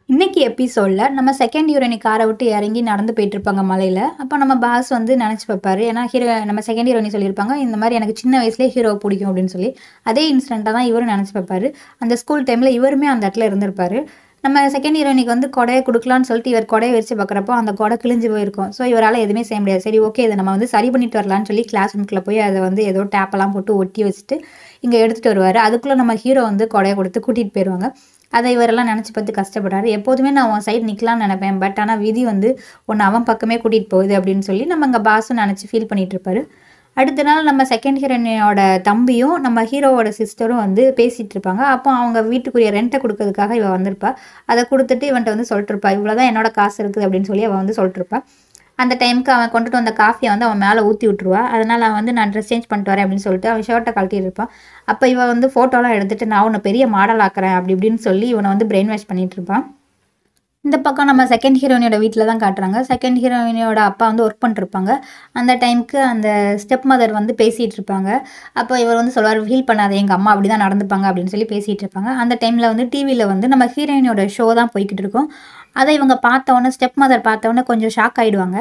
இன்னைக்கு எபிசோடில் நம்ம செகண்ட் ஹீரோயினி காரை விட்டு இறங்கி நடந்து போயிட்டு இருப்பாங்க மலையில் அப்போ நம்ம பாஸ் வந்து நினச்சி வைப்பாரு ஏன்னா ஹீரோ நம்ம செகண்ட் ஹீரோயினி சொல்லியிருப்பாங்க இந்த மாதிரி எனக்கு சின்ன வயசுலேயே ஹீரோ பிடிக்கும் அப்படின்னு சொல்லி அதே இன்சிடெண்ட்டாக தான் இவரும் நினச்சி வைப்பாரு அந்த ஸ்கூல் டைமில் இவருமே அந்த இடத்துல இருந்திருப்பாரு நம்ம செகண்ட் ஹீரோயினிக்கு வந்து கொடையை கொடுக்கலான்னு சொல்லிட்டு இவர் கொடையை வச்சு பார்க்குறப்போ அந்த கொடை கிழிஞ்சு போயிருக்கும் ஸோ இவரால் எதுவுமே செய்ய முடியாது சரி ஓகே இதை நம்ம வந்து சரி பண்ணிட்டு வரலான்னு சொல்லி கிளாஸ் ரூம்குள்ளே போய் அதை வந்து ஏதோ டேப்பெல்லாம் போட்டு ஒட்டி வச்சுட்டு இங்கே எடுத்துகிட்டு வருவார் அதுக்குள்ளே நம்ம ஹீரோ வந்து கொடையை கொடுத்து கூட்டிகிட்டு போயிடுவாங்க அதை இவரெல்லாம் நினச்சி பார்த்து கஷ்டப்படுறாரு எப்போதுமே நான் உன் சைடு நிற்கலாம்னு நினைப்பேன் பட் ஆனால் விதி வந்து உன்னை அவன் பக்கமே கூட்டிகிட்டு போகுது அப்படின்னு சொல்லி நம்ம அங்கே பாஸும் நினச்சி ஃபீல் பண்ணிட்டு இருப்பாரு அடுத்த நாள் நம்ம செகண்ட் ஹீரோயினோட தம்பியும் நம்ம ஹீரோவோட சிஸ்டரும் வந்து பேசிகிட்டு இருப்பாங்க அப்போ அவங்க வீட்டுக்குரிய ரெண்ட்டை கொடுக்கறதுக்காக இவ வந்திருப்பா அதை கொடுத்துட்டு இவன்ட்ட வந்து சொல்லிட்டு இருப்பா இவ்வளோதான் என்னோட காசு இருக்குது அப்படின்னு சொல்லி அவன் வந்து சொல்லிட்டு இருப்பா அந்த டைமுக்கு அவன் கொண்டுட்டு வந்த காஃபியை வந்து அவன் மேலே ஊற்றி விட்ருவா அதனால் அவன் வந்து நான் ட்ரெஸ் சேஞ்ச் பண்ணிட்டு வரேன் அப்படின்னு சொல்லிட்டு அவன் ஷர்ட்டை கழட்டிட்டு இருப்பான் அப்போ இவன் வந்து ஃபோட்டோலாம் எடுத்துட்டு நான் உன்னை பெரிய மாடல் ஆக்குறேன் அப்படி இப்படின்னு சொல்லி இவனை வந்து பிரெயின் வாஷ் பண்ணிட்டு இருப்பான் இந்த பக்கம் நம்ம செகண்ட் ஹீரோயினோட வீட்டில் தான் காட்டுறாங்க செகண்ட் ஹீரோயினோட அப்பா வந்து ஒர்க் பண்ணிருப்பாங்க அந்த டைமுக்கு அந்த ஸ்டெப் மதர் வந்து பேசிகிட்டு இருப்பாங்க அப்போ இவர் வந்து சொல்லுவார் ஃபீல் பண்ணாத எங்கள் அம்மா அப்படி தான் நடந்துப்பாங்க அப்படின்னு சொல்லி பேசிகிட்டு இருப்பாங்க அந்த டைமில் வந்து டிவியில் வந்து நம்ம ஹீரோயினோட ஷோ தான் போய்கிட்டு இருக்கோம் அதை இவங்க பார்த்தவொன்னே ஸ்டெப் மதர் பார்த்தவொன்னே கொஞ்சம் ஷாக் ஆகிடுவாங்க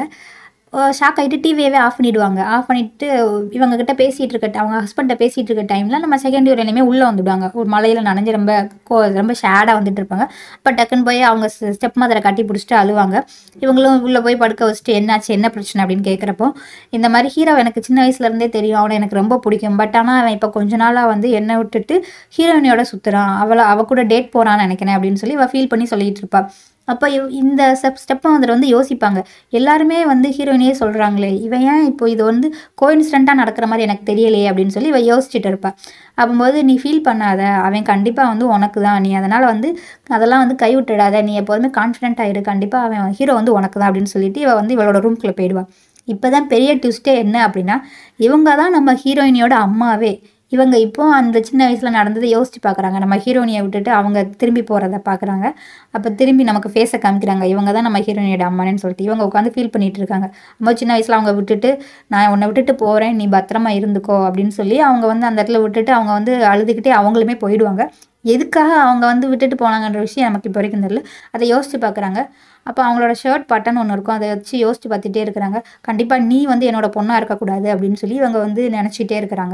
ஷாக் ஆகிட்டு டிவியவே ஆஃப் பண்ணிடுவாங்க ஆஃப் பண்ணிவிட்டு இவங்க கிட்ட பேசிகிட்டு இருக்க அவங்க ஹஸ்பண்ட்டை பேசிகிட்டு இருக்க டைமில் நம்ம செகண்ட் இயர் எல்லாமே உள்ளே வந்துடுவாங்க ஒரு மலையில் நனைஞ்சு ரொம்ப கோ ரொம்ப ஷேடாக வந்துட்டு இருப்பாங்க அப்போ டக்குன்னு போய் அவங்க ஸ்டெப் மதரை கட்டி பிடிச்சிட்டு அழுவாங்க இவங்களும் உள்ளே போய் படுக்க வச்சுட்டு என்னாச்சு என்ன பிரச்சனை அப்படின்னு கேட்குறப்போ இந்த மாதிரி ஹீரோ எனக்கு சின்ன வயசுலேருந்தே தெரியும் அவனை எனக்கு ரொம்ப பிடிக்கும் பட் ஆனால் அவன் இப்போ கொஞ்ச நாளாக வந்து என்னை விட்டுட்டு ஹீரோயினியோட சுற்றுறான் அவளை அவ கூட டேட் போகிறான்னு நினைக்கிறேன் அப்படின்னு சொல்லி அவள் ஃபீல் பண்ணி சொல்லிட்டு இருப்பா அப்போ இவ் இந்த ஸ்டெப் ஸ்டெப்பை வந்துட்டு வந்து யோசிப்பாங்க எல்லாருமே வந்து ஹீரோயினியே சொல்கிறாங்களே இவன் ஏன் இப்போ இது வந்து கோயின்சிடண்ட்டாக நடக்கிற மாதிரி எனக்கு தெரியலையே அப்படின்னு சொல்லி இவ யோசிச்சுட்டு இருப்பா அப்போது நீ ஃபீல் பண்ணாத அவன் கண்டிப்பாக வந்து உனக்கு தான் நீ அதனால் வந்து அதெல்லாம் வந்து கை விட்டுடாத நீ எப்போதுமே கான்ஃபிடென்ட் ஆகிடு கண்டிப்பாக அவன் ஹீரோ வந்து உனக்கு தான் அப்படின்னு சொல்லிட்டு இவ வந்து இவளோட ரூம்குள்ளே போயிடுவான் இப்போ தான் பெரிய ட்விஸ்ட்டே என்ன அப்படின்னா இவங்க தான் நம்ம ஹீரோயினியோட அம்மாவே இவங்க இப்போ அந்த சின்ன வயசில் நடந்ததை யோசிச்சு பார்க்குறாங்க நம்ம ஹீரோயினியை விட்டுட்டு அவங்க திரும்பி போகிறத பார்க்குறாங்க அப்போ திரும்பி நமக்கு ஃபேஸை காமிக்கிறாங்க இவங்க தான் நம்ம ஹீரோயினியோட அம்மானு சொல்லிட்டு இவங்க உட்காந்து ஃபீல் பண்ணிட்டு இருக்காங்க ரொம்ப சின்ன வயசில் அவங்க விட்டுட்டு நான் உன்னை விட்டுட்டு போகிறேன் நீ பத்திரமா இருந்துக்கோ அப்படின்னு சொல்லி அவங்க வந்து அந்த இடத்துல விட்டுட்டு அவங்க வந்து அழுதுகிட்டே அவங்களுமே போயிடுவாங்க எதுக்காக அவங்க வந்து விட்டுட்டு போனாங்கன்ற விஷயம் நமக்கு இப்போ வரைக்கும் தெரியல அதை யோசிச்சு பார்க்குறாங்க அப்போ அவங்களோட ஷர்ட் பட்டன் ஒன்று இருக்கும் அதை வச்சு யோசிச்சு பார்த்துட்டே இருக்கிறாங்க கண்டிப்பாக நீ வந்து என்னோட பொண்ணாக இருக்கக்கூடாது அப்படின்னு சொல்லி இவங்க வந்து நினச்சிட்டே இருக்கிறாங்க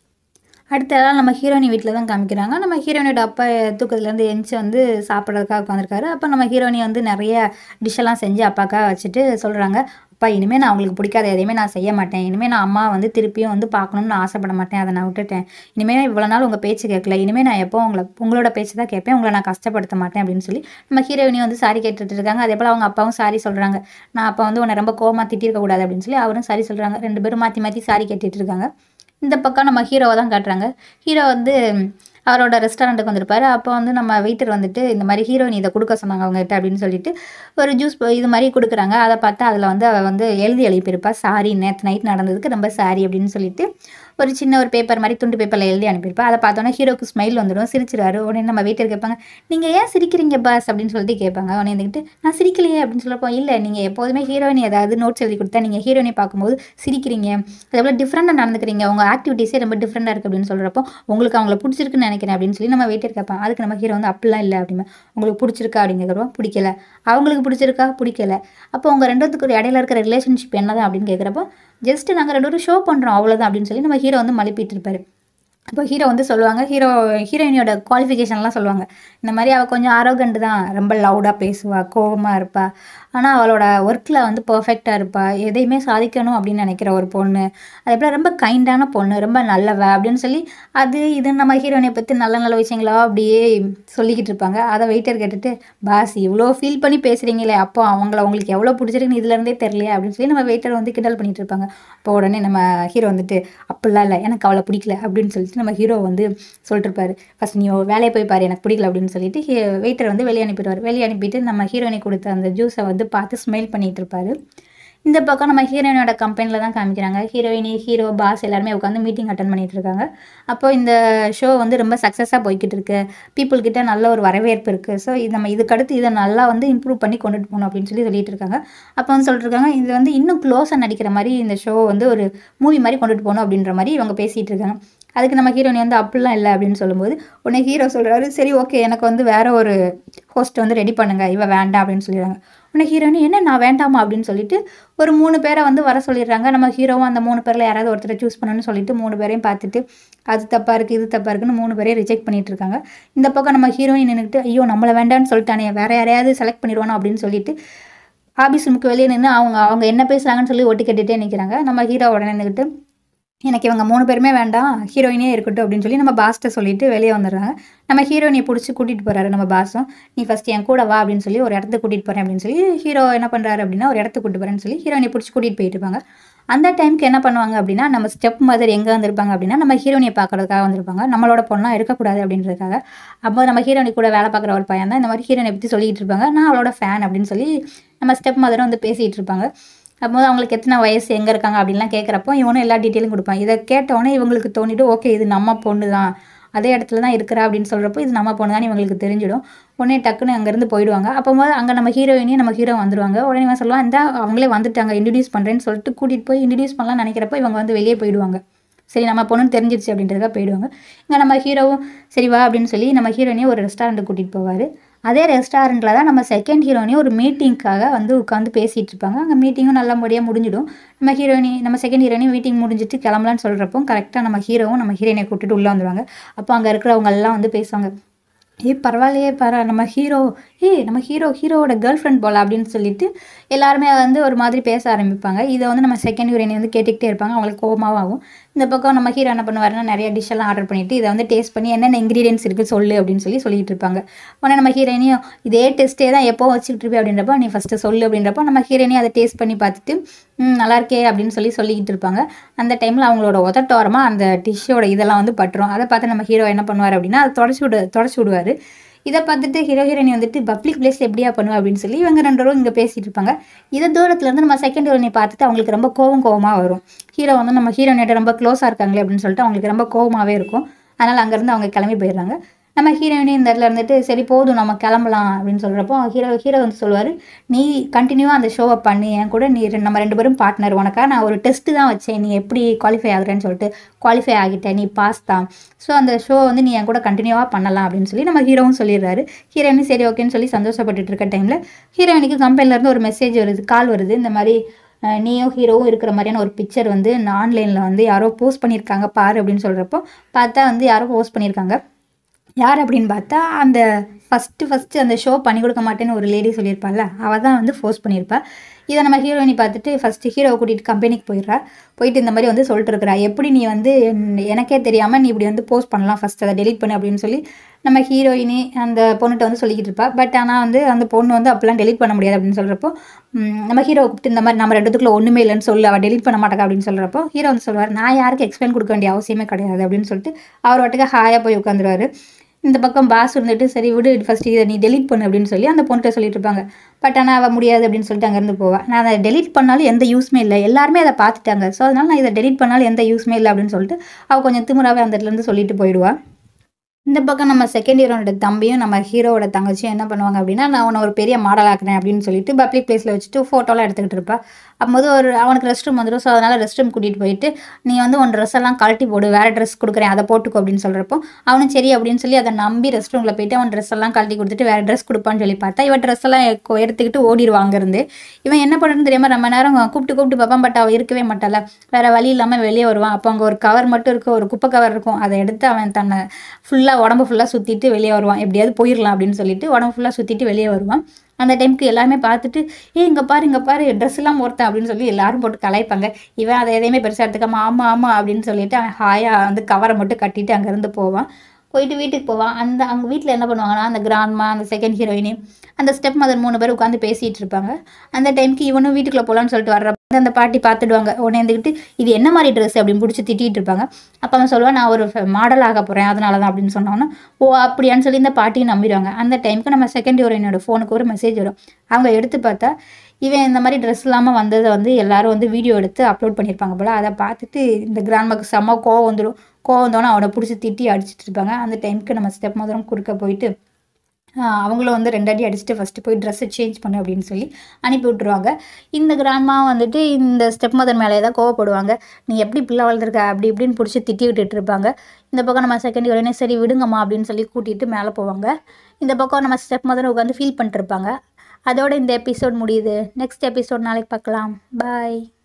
அடுத்த நாள் நம்ம ஹீரோயினி வீட்டில் தான் காமிக்கிறாங்க நம்ம ஹீரோயினோட அப்பா தூக்கத்துலேருந்து எந்திச்சு வந்து சாப்பிட்றதுக்காக உட்காந்துருக்காரு அப்போ நம்ம ஹீரோயினி வந்து நிறைய டிஷ்ஷெல்லாம் செஞ்சு அப்பாக்காக வச்சுட்டு சொல்கிறாங்க அப்பா இனிமேல் நான் அவங்களுக்கு பிடிக்காத எதையுமே நான் செய்ய மாட்டேன் இனிமேல் நான் அம்மா வந்து திருப்பியும் வந்து பார்க்கணும்னு ஆசைப்பட மாட்டேன் அதை நான் விட்டுட்டேன் இனிமேல் இவ்வளோ நாள் உங்கள் பேச்சு கேட்கல இனிமேல் நான் எப்போ உங்களை உங்களோட பேச்சு தான் கேட்பேன் உங்களை நான் கஷ்டப்படுத்த மாட்டேன் அப்படின்னு சொல்லி நம்ம ஹீரோயினி வந்து சாரி கேட்டுட்டு இருக்காங்க அதே போல் அவங்க அப்பாவும் சாரி சொல்கிறாங்க நான் அப்போ வந்து உன்னை ரொம்ப கோவமாக திட்டிருக்க கூடாது அப்படின்னு சொல்லி அவரும் சாரி சொல்கிறாங்க ரெண்டு பேரும் மாற்றி மாற்றி சாரி கேட்டுட்டு இருக்காங்க இந்த பக்கம் நம்ம ஹீரோவை தான் காட்டுறாங்க ஹீரோ வந்து அவரோட ரெஸ்டாரண்ட்டுக்கு வந்திருப்பாரு அப்போ வந்து நம்ம வெயிட்டர் வந்துட்டு இந்த மாதிரி ஹீரோயின் இதை கொடுக்க சொன்னாங்க அவங்ககிட்ட அப்படின்னு சொல்லிட்டு ஒரு ஜூஸ் இது மாதிரி கொடுக்குறாங்க அதை பார்த்தா அதில் வந்து அவள் வந்து எழுதி எழுப்பியிருப்பா சாரி நேற்று நைட் நடந்ததுக்கு ரொம்ப சாரி அப்படின்னு சொல்லிட்டு ஒரு சின்ன ஒரு பேப்பர் மாதிரி துண்டு பேப்பரில் எழுதி அனுப்பியிருப்பா அதை பார்த்தோன்னா ஹீரோக்கு ஸ்மைல் வந்துடும் சிரிச்சிருவாரு உடனே நம்ம வெயிட்டர் கேட்பாங்க நீங்கள் ஏன் சிரிக்கிறீங்க பாஸ் அப்படின்னு சொல்லிட்டு கேட்பாங்க உடனே இருந்துக்கிட்டு நான் சிரிக்கலையே அப்படின்னு சொல்லப்போ இல்லை நீங்கள் எப்போதுமே ஹீரோயின் ஏதாவது நோட்ஸ் எழுதி கொடுத்தா நீங்கள் ஹீரோயினை பார்க்கும்போது சிரிக்கிறீங்க அதே போல் டிஃப்ரெண்ட்டாக நடந்துக்கிறீங்க உங்கள் ஆக்டிவிட்டீஸே ரொம்ப டிஃப்ரெண்ட்டாக இருக்குது அப்படின்னு சொல்கிறப்போ உங்களுக்கு அவங்கள பிடிச்சிருக்குன்னு நினைக்கிறேன் அப்படின்னு சொல்லி நம்ம வெயிட்டர் கேட்பான் அதுக்கு நம்ம ஹீரோ வந்து அப்படிலாம் இல்லை அப்படிமா உங்களுக்கு பிடிச்சிருக்கா அப்படிங்கிறப்போ பிடிக்கல அவங்களுக்கு பிடிச்சிருக்கா பிடிக்கல அப்போ உங்கள் ரெண்டுத்துக்கு ஒரு இடையில இருக்கிற ரிலேஷன்ஷிப் என்னதான் அப்படின்னு கேட்குறப்போ ஜஸ்ட் நாங்கள் ரெண்டு பேரும் ஷோ பண்ணுறோம் அவ்வளோதான் அப்படின்னு சொல்லி நம்ம ஹீரோ வந்து மழுப்பிட்டு இருப்பாரு அப்போ ஹீரோ வந்து சொல்லுவாங்க ஹீரோ ஹீரோயினியோட குவாலிஃபிகேஷன்லாம் சொல்லுவாங்க இந்த மாதிரி அவள் கொஞ்சம் ஆரோகண்ட் தான் ரொம்ப லவுடாக பேசுவா கோவமாக இருப்பா ஆனால் அவளோட ஒர்க்கில் வந்து பர்ஃபெக்டாக இருப்பா எதையுமே சாதிக்கணும் அப்படின்னு நினைக்கிற ஒரு பொண்ணு அதே போல் ரொம்ப கைண்டான பொண்ணு ரொம்ப நல்லவ அப்படின்னு சொல்லி அது இது நம்ம ஹீரோயினை பற்றி நல்ல நல்ல விஷயங்களா அப்படியே சொல்லிக்கிட்டு இருப்பாங்க அதை வெயிட்டர் கேட்டுட்டு பாஸ் இவ்வளோ ஃபீல் பண்ணி பேசுகிறீங்களே அப்போ அவங்கள உங்களுக்கு எவ்வளோ பிடிச்சிருக்குன்னு இதுலேருந்தே தெரியலையே அப்படின்னு சொல்லி நம்ம வெயிட்டர் வந்து கிண்டல் பண்ணிட்டு இருப்பாங்க அப்போ உடனே நம்ம ஹீரோ வந்துட்டு அப்படிலாம் இல்லை எனக்கு அவளை பிடிக்கல அப்படின்னு சொல்லிட்டு நம்ம ஹீரோ வந்து சொல்லிட்டு இருப்பாரு ஃபஸ்ட் நீ வேலையை போய் பாரு எனக்கு பிடிக்கல அப்படின்னு சொல்லிட்டு வெயிட்டர் வந்து வெளியே அனுப்பிடுவார் வெளியே அனுப்பிட்டு நம்ம ஹீரோயினை கொடுத்த அந்த ஜூஸை வந்து பார்த்து ஸ்மெல் பண்ணிட்டு இருப்பாரு இந்த பக்கம் நம்ம ஹீரோயினோட கம்பெனியில் தான் காமிக்கிறாங்க ஹீரோயினி ஹீரோ பாஸ் எல்லாருமே உட்காந்து மீட்டிங் அட்டன் பண்ணிட்டு இருக்காங்க அப்போ இந்த ஷோ வந்து ரொம்ப சக்ஸஸாக போய்கிட்டு இருக்கு பீப்புள் கிட்ட நல்ல ஒரு வரவேற்பு இருக்குது ஸோ இது நம்ம இதுக்கடுத்து இதை நல்லா வந்து இம்ப்ரூவ் பண்ணி கொண்டுட்டு போகணும் அப்படின்னு சொல்லி சொல்லிட்டு இருக்காங்க அப்போ வந்து சொல்லிட்டு இருக்காங்க இது வந்து இன்னும் க்ளோஸாக நடிக்கிற மாதிரி இந்த ஷோ வந்து ஒரு மூவி மாதிரி கொண்டுட்டு போகணும் அப்படின்ற மாதிரி இவங்க பேசிகிட்டு இருக்காங்க அதுக்கு நம்ம ஹீரோனி வந்து அப்படிலாம் இல்லை அப்படின்னு சொல்லும்போது உடனே ஹீரோ சொல்கிறாரு சரி ஓகே எனக்கு வந்து வேற ஒரு ஹோஸ்ட் வந்து ரெடி பண்ணுங்க இவ வேண்டாம் அப்படின்னு சொல்லிடுறாங்க உடனே ஹீரோனி என்ன நான் வேண்டாமா அப்படின்னு சொல்லிட்டு ஒரு மூணு பேரை வந்து வர சொல்லிடுறாங்க நம்ம ஹீரோவும் அந்த மூணு பேரில் யாராவது ஒருத்தரை சூஸ் பண்ணணும்னு சொல்லிட்டு மூணு பேரையும் பார்த்துட்டு அது தப்பாக இருக்குது இது தப்பாக இருக்குன்னு மூணு பேரையும் ரிஜெக்ட் பண்ணிட்டு இருக்காங்க இந்த பக்கம் நம்ம ஹீரோயின் நின்றுட்டு ஐயோ நம்மளை வேண்டாம்னு சொல்லிட்டானே வேற யாரையாவது செலக்ட் பண்ணிடுவானோ அப்படின்னு சொல்லிட்டு ஆபீஸ் ரூமுக்கு வெளியே நின்று அவங்க அவங்க என்ன பேசுகிறாங்கன்னு சொல்லி ஒட்டி கேட்டுகிட்டே நிற்கிறாங்க நம்ம ஹீரோ உடனே நின்றுட்டு எனக்கு இவங்க மூணு பேருமே வேண்டாம் ஹீரோயினே இருக்கட்டும் அப்படின்னு சொல்லி நம்ம பாஸ்ட்டை சொல்லிட்டு வெளியே வந்துடுறாங்க நம்ம ஹீரோயினை பிடிச்சி கூட்டிகிட்டு போகிறாரு நம்ம பாஸும் நீ ஃபஸ்ட் என் கூட வா அப்படின்னு சொல்லி ஒரு இடத்துக்கு கூட்டிகிட்டு போகிறேன் அப்படின்னு சொல்லி ஹீரோ என்ன பண்ணுறாரு அப்படின்னா ஒரு இடத்துக்கு கூட்டிட்டு போகிறேன்னு சொல்லி ஹீரோயினை பிடிச்சி கூட்டிகிட்டு போயிட்டு இருப்பாங்க அந்த டைமுக்கு என்ன பண்ணுவாங்க அப்படின்னா நம்ம ஸ்டெப் மதர் எங்கே வந்திருப்பாங்க அப்படின்னா நம்ம ஹீரோனியை பார்க்கறதுக்காக வந்திருப்பாங்க நம்மளோட பொண்ணாக இருக்கக்கூடாது அப்படின்றதுக்காக அப்போ நம்ம ஹீரோனி கூட வேலை பார்க்குற ஒரு பையன் தான் இந்த மாதிரி ஹீரோனை பற்றி சொல்லிட்டு இருப்பாங்க நான் அவளோட ஃபேன் அப்படின்னு சொல்லி நம்ம ஸ்டெப் மதரும் வந்து பேசிகிட்டு இருப்பாங்க அப்போ அவங்களுக்கு எத்தனை வயசு எங்கே இருக்காங்க அப்படின்லாம் கேட்குறப்போ இவனும் எல்லா டீட்டெயிலும் கொடுப்பான் இதை கேட்டோடனே இவங்களுக்கு தோணிட்டு ஓகே இது நம்ம பொண்ணு தான் அதே இடத்துல தான் இருக்கிறா அப்படின்னு சொல்கிறப்போ இது நம்ம பொண்ணு தான் இவங்களுக்கு தெரிஞ்சிடும் உடனே டக்குன்னு அங்கேருந்து போயிடுவாங்க அப்போ போது அங்கே நம்ம ஹீரோயினையும் நம்ம ஹீரோ வந்துருவாங்க உடனே இவன் சொல்லுவான் இந்த அவங்களே வந்துட்டாங்க இன்ட்ரடியூஸ் பண்ணுறேன்னு சொல்லிட்டு கூட்டிகிட்டு போய் இன்ட்ரடியூஸ் பண்ணலாம்னு நினைக்கிறப்போ இவங்க வந்து வெளியே போயிடுவாங்க சரி நம்ம பொண்ணுன்னு தெரிஞ்சிருச்சு அப்படின்றதுக்காக போயிடுவாங்க இங்கே நம்ம ஹீரோவும் சரி வா அப்படின்னு சொல்லி நம்ம ஹீரோயினையும் ஒரு ரெஸ்டாரண்ட்டுக்கு கூட்டிகிட்டு போவார் அதே ரெஸ்டாரண்ட்டில் தான் நம்ம செகண்ட் ஹீரோயினையும் ஒரு மீட்டிங்க்காக வந்து உட்காந்து பேசிகிட்டு இருப்பாங்க அங்கே மீட்டிங்கும் நல்லபடியாக முடிஞ்சிடும் நம்ம ஹீரோயினி நம்ம செகண்ட் ஹீரோயினையும் மீட்டிங் முடிஞ்சிட்டு கிளம்பலான்னு சொல்கிறப்போ கரெக்டாக நம்ம ஹீரோவும் நம்ம ஹீரோயினை கூட்டிட்டு உள்ளே வந்துடுவாங்க அப்போ அங்கே இருக்கிறவங்க எல்லாம் வந்து பேசுவாங்க ஏய் பரவாயில்லையே பர நம்ம ஹீரோ ஏய் நம்ம ஹீரோ ஹீரோவோட கேர்ள் ஃப்ரெண்ட் போல அப்படின்னு சொல்லிட்டு எல்லாருமே வந்து ஒரு மாதிரி பேச ஆரம்பிப்பாங்க இதை வந்து நம்ம செகண்ட் ஹீரோயினை வந்து கேட்டுக்கிட்டே இருப்பாங்க அவங்களுக்கு கோபமாகவும் ஆகும் இந்த பக்கம் நம்ம ஹீரோ என்ன பண்ணுவாருன்னா நிறைய டிஷ் எல்லாம் ஆர்டர் பண்ணிட்டு இதை வந்து டேஸ்ட் பண்ணி என்னென்ன இன்க்ரீடியன்ஸ் இருக்குது சொல்லு அப்படின்னு சொல்லி சொல்லிட்டு இருப்பாங்க உடனே நம்ம ஹீரோயினையும் இதே டெஸ்ட்டே தான் எப்போ வச்சுக்கிட்டு இருப்பே அப்படின்றப்போ நீ ஃபஸ்ட்டு சொல்லு அப்படின்றப்போ நம்ம ஹீரோயினையும் அதை டேஸ்ட் பண்ணி பார்த்துட்டு "ம், நல்லா இருக்கே அப்படின்னு சொல்லி சொல்லிக்கிட்டு இருப்பாங்க அந்த டைமில் அவங்களோட உதட்டோரமாக அந்த டிஷ்ஷோட இதெல்லாம் வந்து பட்டுரும் அதை பார்த்து நம்ம ஹீரோ என்ன பண்ணுவார் அப்படின்னா அதை தொடச்சி விடு தொடச்சி விடுவார் இதை பார்த்துட்டு ஹீரோ ஹீரோயினி வந்துட்டு பப்ளிக் பிளேஸ் எப்படியா பண்ணுவா அப்படின்னு சொல்லி இவங்க ரெண்டு பேரும் இங்கே பேசிட்டு இருப்பாங்க இதை தூரத்துல இருந்து நம்ம செகண்ட் ஹீரோயினை பார்த்துட்டு அவங்களுக்கு ரொம்ப கோவம் கோவமாக வரும் ஹீரோ வந்து நம்ம ஹீரோயினிட்ட ரொம்ப க்ளோஸாக இருக்காங்களே அப்படின்னு சொல்லிட்டு அவங்களுக்கு ரொம்ப கோவமாகவே இருக்கும் அதனால் அங்கேருந்து அவங்க கிளம்பி போயிடுறாங்க நம்ம ஹீரோயினி இந்த இடத்துல இருந்துட்டு சரி போதும் நம்ம கிளம்பலாம் அப்படின்னு சொல்கிறப்போ ஹீரோ ஹீரோ வந்து சொல்லுவார் நீ கண்டினியூவாக அந்த ஷோவை பண்ணி என் கூட நீ ரெ- நம்ம ரெண்டு பேரும் பார்ட்னர் உனக்கா நான் ஒரு டெஸ்ட்டு தான் வச்சேன் நீ எப்படி குவாலிஃபை ஆகுறேன்னு சொல்லிட்டு குவாலிஃபை ஆகிட்ட நீ பாஸ் தான் ஸோ அந்த ஷோ வந்து நீ என் கூட கண்டினியூவாக பண்ணலாம் அப்படின்னு சொல்லி நம்ம ஹீரோவும் சொல்லிடுறாரு ஹீரோயினும் சரி ஓகேன்னு சொல்லி சந்தோஷப்பட்டுட்டு இருக்க டைமில் ஹீரோயினுக்கு கம்பெனிலேருந்து ஒரு மெசேஜ் வருது கால் வருது இந்த மாதிரி அஹ், நீயும் ஹீரோவும் இருக்கிற மாதிரியான ஒரு பிக்சர் வந்து ஆன்லைனில் வந்து யாரோ போஸ்ட் பண்ணியிருக்காங்க பாரு அப்படின்னு சொல்கிறப்போ பார்த்தா வந்து யாரோ போஸ்ட் பண்ணியிருக்காங்க யார் அப்படின்னு பார்த்தா அந்த ஃபஸ்ட்டு ஃபஸ்ட்டு அந்த ஷோ பண்ணி கொடுக்க மாட்டேன்னு ஒரு லேடி சொல்லியிருப்பாள்ல அவள் தான் வந்து ஃபோர்ஸ் பண்ணியிருப்பா இதை நம்ம ஹீரோயினி பார்த்துட்டு ஃபஸ்ட்டு ஹீரோவை கூட்டிகிட்டு கம்பெனிக்கு போயிடுறா போயிட்டு இந்த மாதிரி வந்து சொல்லிட்டு இருக்கிறா எப்படி நீ வந்து என்- எனக்கே தெரியாமல் நீ இப்படி வந்து போஸ்ட் பண்ணலாம் ஃபஸ்ட் அதை டெலீட் பண்ணு அப்படின்னு சொல்லி நம்ம ஹீரோயினி அந்த பொண்ணுகிட்ட வந்து சொல்லிக்கிட்டு இருப்பா பட் ஆனால் வந்து அந்த பொண்ணு வந்து அப்பெல்லாம் டெலீட் பண்ண முடியாது அப்படின்னு சொல்கிறப்போ நம்ம ஹீரோவை கூப்பிட்டு இந்த மாதிரி நம்ம ரெண்டுத்துக்குள்ள ஒன்றுமே இல்லைன்னு சொல்லு அவள் டெலீட் பண்ண மாட்டாங்க அப்படின்னு சொல்கிறப்போ ஹீரோ வந்து சொல்லுவார் நான் யாருக்கு எக்ஸ்பிளைன் கொடுக்க வேண்டிய அவசியமே கிடையாது அப்படின்னு சொல்லிட்டு அவர் வாட்டுக்கு ஹாயாக போய் உட்காந்துருவாரு இந்த பக்கம் பாஸ் இருந்துட்டு சரி விடு ஃபஸ்ட் இதை நீ டெலீட் பண்ணு அப்படின்னு சொல்லி அந்த பொண்ணுகிட்ட சொல்லிட்டு இருப்பாங்க பட் ஆனால் அவள் முடியாது அப்படின்னு சொல்லிட்டு அங்கேருந்து போவா நான் அதை டெலீட் பண்ணாலும் எந்த யூஸ்மே இல்லை எல்லாருமே அதை பார்த்துட்டாங்க ஸோ அதனால நான் இதை டெலீட் பண்ணாலும் எந்த யூஸ்மே இல்லை அப்படின்னு சொல்லிட்டு அவள் கொஞ்சம் திமிராவே அந்த இடத்துல இருந்து சொல்லிட்டு போயிடுவா இந்த பக்கம் நம்ம செகண்ட் ஹீரோனோட தம்பியும் நம்ம ஹீரோவோட தங்கச்சியும் என்ன பண்ணுவாங்க அப்படின்னா நான் அவனை ஒரு பெரிய மாடல் ஆக்குறேன் அப்படின்னு சொல்லிட்டு பப்ளிக் பிளேஸில் வச்சுட்டு ஃபோட்டோலாம் எடுத்துக்கிட்டு இருப்பா அப்போது ஒரு அவனுக்கு ரெஸ்ட் ரூம் வந்துடும் ஸோ அதனால் ரெஸ்ட் ரூம் கூட்டிகிட்டு போயிட்டு நீ வந்து உன் ட்ரெஸ் எல்லாம் கழட்டி போடு வேறு ட்ரெஸ் கொடுக்குறேன் அதை போட்டுக்கோ அப்படின்னு சொல்கிறப்போ அவனும் சரி அப்படின்னு சொல்லி அதை நம்பி ரெஸ்ட் ரூமில் போயிட்டு அவன் ட்ரெஸ் எல்லாம் கழட்டி கொடுத்துட்டு வேறு ட்ரெஸ் கொடுப்பான்னு சொல்லி பார்த்தா இவன் ட்ரெஸ் எல்லாம் எக்கோ- எடுத்துக்கிட்டு ஓடிடுவான் அங்கேருந்து இவன் என்ன பண்ணுறதுன்னு தெரியாமல் ரொம்ப நேரம் கூப்பிட்டு கூப்பிட்டு பார்ப்பான் பட் அவன் இருக்கவே மாட்டாள வேறு வழி இல்லாமல் வெளியே வருவான் அப்போ அங்கே ஒரு கவர் மட்டும் இருக்கும் ஒரு குப்பை கவர் இருக்கும் அதை எடுத்து அவன் தன்னை ஃபுல்லாக உடம்பு ஃபுல்லாக சுற்றிட்டு வெளியே வருவான் எப்படியாவது போயிடலாம் அப்படின்னு சொல்லிட்டு உடம்பு ஃபுல்லாக சுற்றிட்டு வெளியே வருவான் அந்த டைமுக்கு எல்லாருமே பார்த்துட்டு ஏய் இங்கே பாரு இங்கே பாரு ட்ரெஸ் எல்லாம் ஒருத்தன் அப்படின்னு சொல்லி எல்லாரும் போட்டு கலாய்ப்பாங்க இவன் அதை எதையுமே பெருசாக எடுத்துக்காம ஆமாம் ஆமாம் அப்படின்னு சொல்லிட்டு அவன் ஹாயாக வந்து கவரை மட்டும் கட்டிட்டு அங்கேருந்து போவான் போயிட்டு வீட்டுக்கு போவான் அந்த அவங்க வீட்டில் என்ன பண்ணுவாங்கன்னா அந்த கிராண்ட்மா அந்த செகண்ட் ஹீரோயினி அந்த ஸ்டெப் மதர் மூணு பேர் உட்காந்து பேசிகிட்டு இருப்பாங்க அந்த டைமுக்கு இவனும் வீட்டுக்குள்ளே போகலான்னு சொல்லிட்டு வர்றப்ப அந்த பாட்டி பார்த்துடுவாங்க உடனே இருந்துக்கிட்டு இது என்ன மாதிரி ட்ரெஸ் அப்படின்னு பிடிச்சி திட்டிகிட்டு இருப்பாங்க அப்போ அவன் சொல்லுவான் நான் ஒரு மாடல் ஆக போகிறேன் அதனால தான் அப்படின்னு சொன்னோன்னே ஓ அப்படியான்னு சொல்லி இந்த பாட்டியும் நம்பிடுவாங்க அந்த டைமுக்கு நம்ம செகண்ட் ஹீரோயினோட ஃபோனுக்கு ஒரு மெசேஜ் வரும் அவங்க எடுத்து பார்த்தா இவன் இந்த மாதிரி ட்ரெஸ் இல்லாமல் வந்ததை வந்து எல்லாரும் வந்து வீடியோ எடுத்து அப்லோட் பண்ணியிருப்பாங்க போல் அதை பார்த்துட்டு இந்த கிராண்ட்மாக்கு செம்ம கோவம் வந்துடும் கோவம் வந்தோன்னே அவனை பிடிச்சி திட்டி அடிச்சிட்டு இருப்பாங்க அந்த டைமுக்கு நம்ம ஸ்டெப் மதரும் குறுக்க போயிட்டு ஆஹ் அவங்களும் வந்து ரெண்டு அடி அடிச்சுட்டு ஃபஸ்ட்டு போய் ட்ரெஸ்ஸை சேஞ்ச் பண்ணு அப்படின்னு சொல்லி அனுப்பி விட்ருவாங்க இந்த கிராண்ட்மா வந்துட்டு இந்த ஸ்டெப் மதர் மேலே தான் கோவப்படுவாங்க நீ எப்படி பிள்ளை வளர்த்துருக்க அப்படி இப்படின்னு பிடிச்சி திட்டி விட்டுட்டு இருப்பாங்க இந்த பக்கம் நம்ம செகண்ட் உடனே சரி விடுங்கம்மா அப்படின்னு சொல்லி கூட்டிகிட்டு மேலே போவாங்க இந்த பக்கம் நம்ம ஸ்டெப் மதர் உட்காந்து ஃபீல் பண்ணிட்டு இருப்பாங்க அதோட இந்த எபிசோட் முடியுது நெக்ஸ்ட் எபிசோட் நாளைக்கு பார்க்கலாம் பாய்